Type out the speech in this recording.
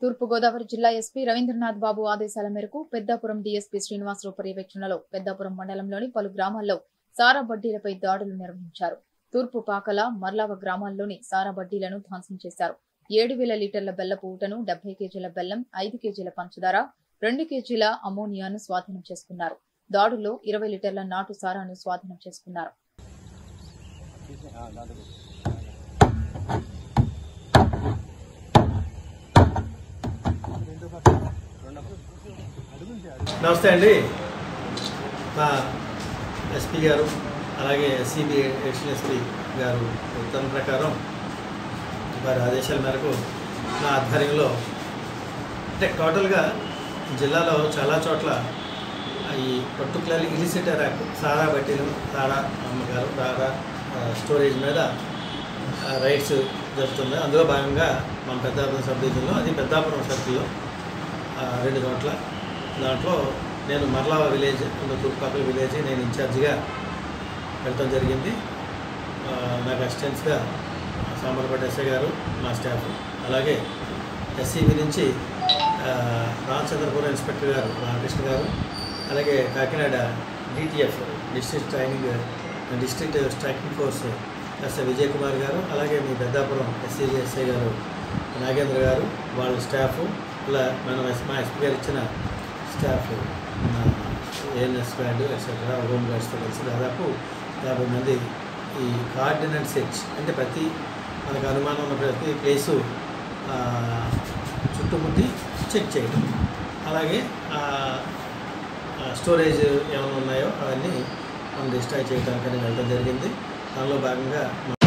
తూర్పుగోదావరి జిల్లా ఎస్పీ రవీంద్రనాథ్ బాబు ఆదేశాల మేరకు పెద్దాపురం డీఎస్పీ శ్రీనివాసరావు పర్యవేక్షణలో పెద్దాపురం మండలంలోని పలు గ్రామాల్లో సారా బడ్డీలపై దాడులు నిర్వహించారు తూర్పు పాకల మర్లావ గ్రామాల్లోని సారా బడ్డీలను ధ్వంసం చేశారు ఏడు వేల లీటర్ల బెల్లపు ఊటను డెబ్బై కేజీల బెల్లం ఐదు కేజీల పంచదార రెండు కేజీల అమోనియాను స్వాధీనం చేసుకున్నారు దాడుల్లో ఇరవై లీటర్ల నాటు సారాను స్వాధీనం చేసుకున్నారు నమస్తే అండి మా ఎస్పీ గారు అలాగే ఎస్సీబీ ఎడిషనల్ ఎస్పీ గారు ఉత్తర్వుల ప్రకారం వారి ఆదేశాల మేరకు నా ఆధ్వర్యంలో అంటే టోటల్గా జిల్లాలో చాలా చోట్ల ఈ పర్టికులర్ ఇలిసిట్ ర్యాక్ సారా బట్టీలు సారా అమ్మగారు సారా ఆ, స్టోరేజ్ మీద ఆ, రైడ్స్ జరుగుతుంది అందులో భాగంగా మన పెద్దాపురం సబ్ డివిజన్లో అది పెద్దాపురం సర్కిల్లో ఆ, రెండు చోట్ల దాంట్లో నేను మర్లావ విలేజ్ ఉన్న చుట్టుపక్కల విలేజ్ నేను ఇన్ఛార్జిగా వెళ్ళటం జరిగింది ఆ, నాకు అసిస్టెంట్స్గా సాంబర్పేట ఎస్ఐ గారు నా స్టాఫ్ అలాగే ఎస్సీబీ నుంచి ఆ, రామచంద్రపురం ఇన్స్పెక్టర్ గారు రామకృష్ణ గారు అలాగే Kakinada DTF district training district striking force SI Vijay Kumar గారు అలాగే మీ పెద్దాపురం ఎస్సీబీ ఎస్ఐ గారు నాగేంద్ర గారు వాళ్ళ స్టాఫ్ ఇలా మనం ఎస్- మా ఎస్పీ గారు ఇచ్చిన staff ANS guard etcetera home గార్డ్స్తో కలిసి దాదాపు యాభై మంది ఈ కార్డినెంట్ సెర్చ్ అంటే ప్రతి మనకు అనుమానం ఉన్న ప్రతి ప్లేసు ఆ, చుట్టుముట్టి చెక్ చేయడం అలాగే ఆ, ఆ, స్టోరేజ్ ఏమైనా ఉన్నాయో అవన్నీ మనం డిస్ట్రాయ్ చేయడానికని వెళ్ళడం జరిగింది దానిలో భాగంగా